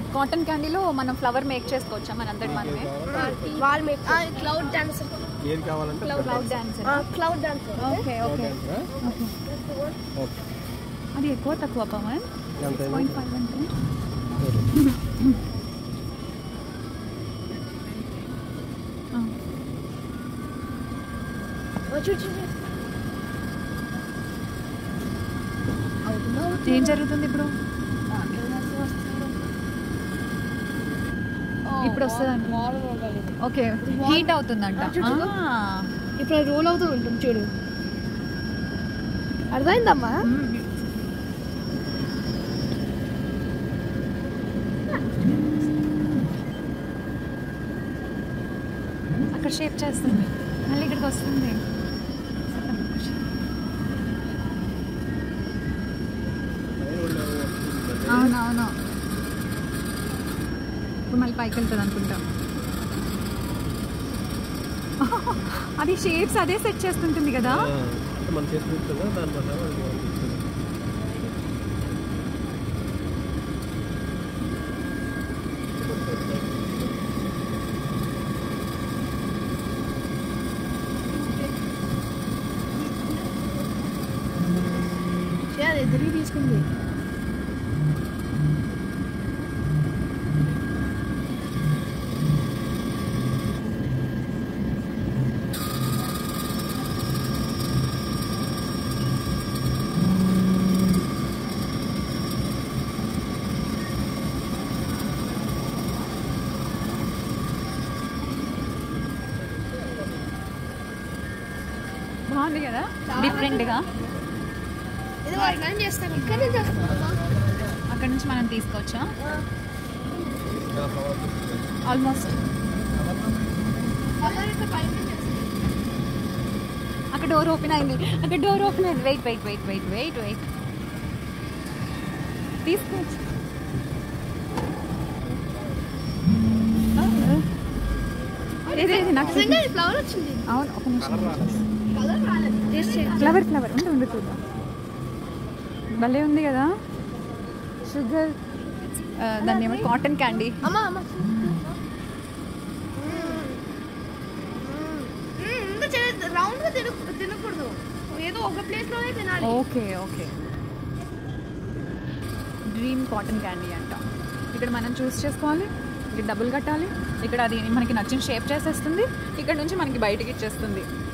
Cotton క్యాండీలో మనం flower make చేసుకోవచ్చా మనంతటి మనమే వాల్ మేక్ క్లౌడ్ డాన్స్ ఏది కావాలంటే cloud dance cloud dance okay okay okay okay అది ఎక్కువ తక్కువ పవన్ ఎంత పాయింట్ ఫైవ్ అంటే ఆ. చూడు చూడు ఏం జరుగుతుంది ఇప్పుడు ఇప్పుడు వస్తుందంట ఓకే హీట్ అవుతుందంట ఆ. ఇప్పుడు రోల్ అవుతూ ఉంటుంది చూడు అర్థమైందమ్మా మ్మ్. అక్కడ షేప్ చేస్తుంది మళ్ళీ ఇక్కడికి వస్తుంది అవునవును ఇప్పుడు మళ్ళీ పైకి వెళ్తుంది అనుకుంటా అది షేప్స్ అదే సెట్ చేస్తుంటుంది కదా అంటే మన చేతి కూర్చుందా దాని ప్రకారం అది మనం కూర్చుందాం. అది ఎదురు తీసుకుంది బాగుంది కదా డిఫరెంట్గా ఇది వర్ణం చేస్తాను ఇక్కడ నుంచి వస్తుందమ్మా అక్కడ నుంచి మనం తీసుకోవచ్చా ఇంకా power కూర్చుంది. ఆల్మోస్ట్ కలర్ ఇక్కడ పైన నుంచి వస్తుంది. అక్కడ డోర్ ఓపెన్ అయింది అక్కడ డోర్ ఓపెన్ అయింది wait wait wait wait wait wait తీసుకోవచ్చు ఇదే ఇది నాకు నిజంగా ఇది ఫ్లవర్ వచ్చింది అవును ఒక నిమిషం కలర్ రాలేదు టేస్ట్ చేయాలి ఫ్లవర్ ఫ్లవర్ ఉండి ఉండి చూద్దాం భలే ఉంది కదా షుగర్ దాన్ని ఏమో కాటన్ క్యాండీ అమ్మా అమ్మా రౌండ్ గా తిన తినకూడదు ఏదో ఒక ప్లేస్ లోనే తినాలి okay okay dream cotton candy అంట ఇక్కడ మనం చూస్ చేసుకోవాలి ఇక్కడ డబ్బులు కట్టాలి ఇక్కడ అది మనకి నచ్చిన షేప్ చేసేస్తుంది ఇక్కడ నుంచి మనకి బయటికి ఇచ్చేస్తుంది